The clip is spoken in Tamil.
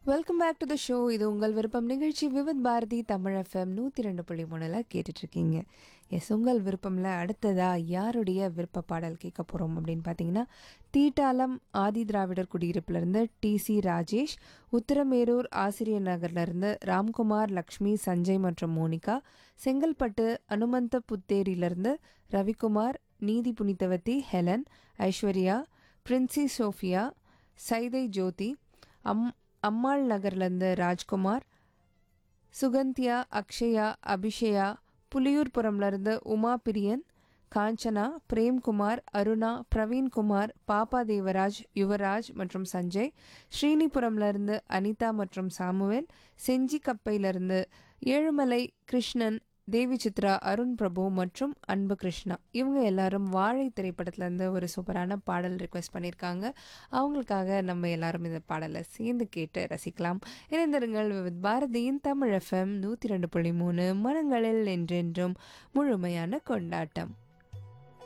welcome back to the show இது உங்கள் விருப்பம் நிகழ்ச்சி விவித் பாரதி தமிழ் எஃப்எம் நூற்றி ரெண்டு புள்ளி மூணில் கேட்டுட்ருக்கீங்க எஸ் உங்கள் விருப்பமில் அடுத்ததாக யாருடைய விருப்ப பாடல் கேட்க போகிறோம் அப்படின்னு பார்த்தீங்கன்னா தீட்டாலம் ஆதி திராவிடர் குடியிருப்பிலிருந்து டிசி ராஜேஷ் உத்தரமேரூர் ஆசிரியர் நகர்லேருந்து ராம்குமார் லக்ஷ்மி சஞ்சய் மற்றும் மோனிகா செங்கல்பட்டு அனுமந்த புத்தேரியிலிருந்து Ravikumar Neethi Punithavathi Helen Aishwarya Princy Sophia Saidai Jothi அம் அம்மாள் நகர்லேருந்து ராஜ்குமார் சுகந்தியா அக்ஷயா அபிஷயா புலியூர்புரம்லேருந்து உமா பிரியன் காஞ்சனா பிரேம்குமார் அருணா பிரவீன்குமார் பாப்பா தேவராஜ் யுவராஜ் மற்றும் சஞ்சய் ஸ்ரீனிபுரம்லேருந்து அனிதா மற்றும் சாமுவேல் செஞ்சி கப்பையிலிருந்து ஏழுமலை கிருஷ்ணன் தேவி சித்ரா அருண் பிரபு மற்றும் அன்பு கிருஷ்ணா இவங்க எல்லாரும் வாழை திரைப்படத்துலேருந்து ஒரு சூப்பரான பாடல் ரிக்வெஸ்ட் பண்ணியிருக்காங்க அவங்களுக்காக நம்ம எல்லாரும் இந்த பாடலை சேர்ந்து கேட்டு ரசிக்கலாம் இணைந்திருங்கள் வித் பாரதியின் தமிழ் எஃப்எம் நூற்றி ரெண்டு புள்ளி மூணு மனங்களில் என்றென்றும் முழுமையான கொண்டாட்டம்